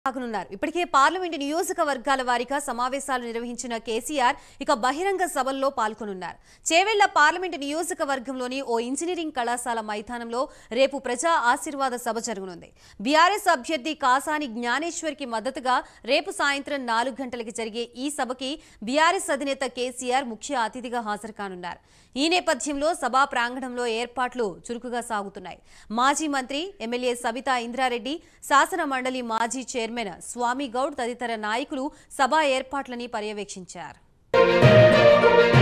సాగనున్నారు ఇప్పటికే పార్లమెంటు నియోజకవర్గాల వారీగా సమావేశాలు నిర్వహించిన కేసీఆర్ ఇక బహిరంగ సభల్లో పాల్గొనున్నారు చేవెళ్ల పార్లమెంటు నియోజకవర్గంలోని ఓ ఇంజనీరింగ్ కళాశాల మైదానంలో రేపు ప్రజా ఆశీర్వాద సభ జరగనుంది బీఆర్ఎస్ అభ్యర్థి కాసాని జ్ఞానేశ్వర్కి మద్దతుగా రేపు సాయంత్రం నాలుగు గంటలకి జరిగే ఈ సభకి బీఆర్ఎస్ అధినేత కేసీఆర్ ముఖ్య అతిథిగా హాజరు కానున్నారు ఈ నేపథ్యంలో సభా ప్రాంగణంలో ఏర్పాట్లు చురుకుగా సాగుతున్నాయి మాజీ మంత్రి ఎమ్మెల్యే సబితా ఇంద్రారెడ్డి శాసన మండలి మాజీ చైర్మన్ స్వామి గౌడ్ తదితర నాయకులు సభా ఏర్పాట్లని పర్యవేక్షించారు